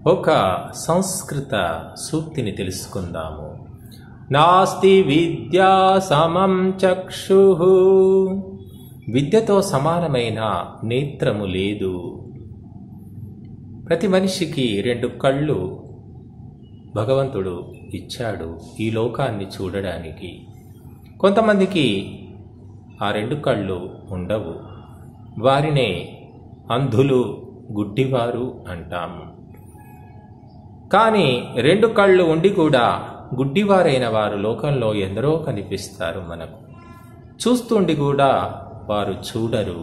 ఒక సంస్కృత సూక్తిని తెలుసుకుందాము నాస్తి విద్యా సమం చక్షు విద్యతో సమానమైన నేత్రము లేదు ప్రతి మనిషికి రెండు కళ్ళు భగవంతుడు ఇచ్చాడు ఈ లోకాన్ని చూడడానికి కొంతమందికి ఆ రెండు కళ్ళు ఉండవు వారినే అంధులు గుడ్డివారు అంటాము కానీ రెండు కళ్ళు ఉండి కూడా గుడ్డివారైన వారు లోకంలో ఎందరో కనిపిస్తారు మనకు చూస్తుండి కూడా వారు చూడరు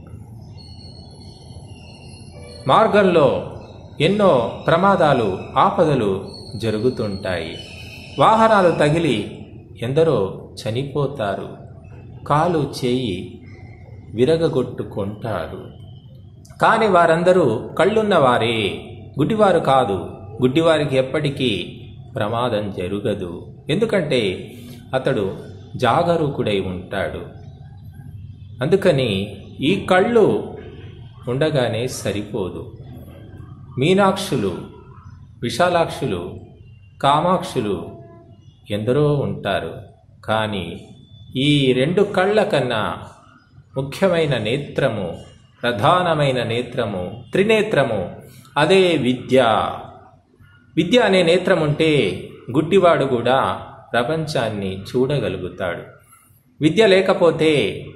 మార్గంలో ఎన్నో ప్రమాదాలు ఆపదలు జరుగుతుంటాయి వాహనాలు తగిలి ఎందరో చనిపోతారు కాలు చేయి విరగగొట్టుకుంటారు కానీ వారందరూ కళ్ళున్నవారే గుడ్డివారు కాదు గుడ్డివారికి ఎప్పటికీ ప్రమాదం జరుగదు ఎందుకంటే అతడు జాగరూకుడై ఉంటాడు అందుకని ఈ కళ్ళు ఉండగానే సరిపోదు మీనాక్షులు విశాలాక్షులు కామాక్షులు ఎందరో ఉంటారు కానీ ఈ రెండు కళ్ళ కన్నా ముఖ్యమైన నేత్రము ప్రధానమైన నేత్రము త్రినేత్రము అదే విద్య విద్య అనే నేత్రం ఉంటే గుడ్డివాడు కూడా ప్రపంచాన్ని చూడగలుగుతాడు విద్య లేకపోతే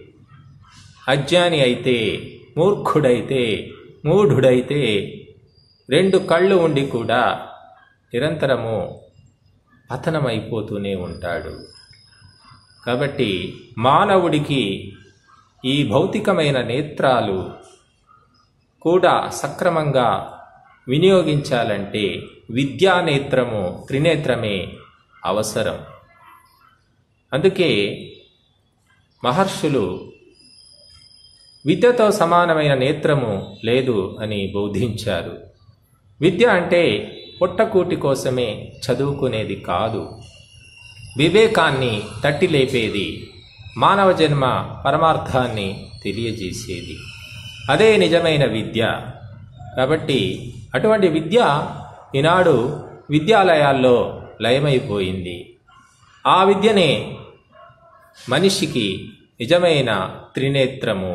అజ్ఞాని అయితే మూర్ఖుడైతే మూఢుడైతే రెండు కళ్ళు ఉండి కూడా నిరంతరము పతనమైపోతూనే ఉంటాడు కాబట్టి మానవుడికి ఈ భౌతికమైన నేత్రాలు కూడా సక్రమంగా వినియోగించాలంటే విద్యానేత్రము త్రినేత్రమే అవసరం అందుకే మహర్షులు విద్యతో సమానమైన నేత్రము లేదు అని బోధించారు విద్య అంటే పొట్టకూటి కోసమే చదువుకునేది కాదు వివేకాన్ని తట్టి లేపేది మానవ జన్మ పరమార్థాన్ని తెలియజేసేది అదే నిజమైన విద్య కాబట్టి అటువంటి విద్య ఈనాడు విద్యాలయాల్లో లయమైపోయింది ఆ విద్యనే మనిషికి నిజమైన త్రినేత్రము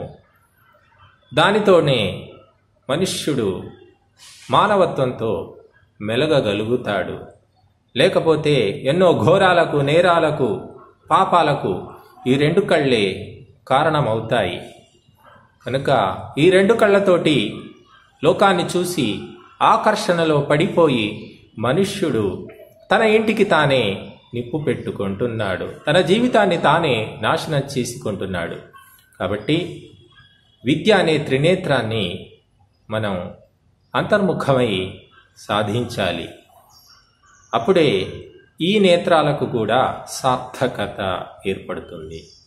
దానితోనే మనుష్యుడు మానవత్వంతో మెలగగలుగుతాడు లేకపోతే ఎన్నో ఘోరాలకు నేరాలకు పాపాలకు ఈ రెండు కళ్ళే కారణమవుతాయి కనుక ఈ రెండు కళ్ళతోటి లోకాన్ని చూసి ఆకర్షణలో పడిపోయి మనుష్యుడు తన ఇంటికి తానే నిప్పు పెట్టుకుంటున్నాడు తన జీవితాన్ని తానే నాశనం చేసుకుంటున్నాడు కాబట్టి విద్య అనే త్రినేత్రాన్ని మనం అంతర్ముఖమై సాధించాలి అప్పుడే ఈ నేత్రాలకు కూడా సార్థకత ఏర్పడుతుంది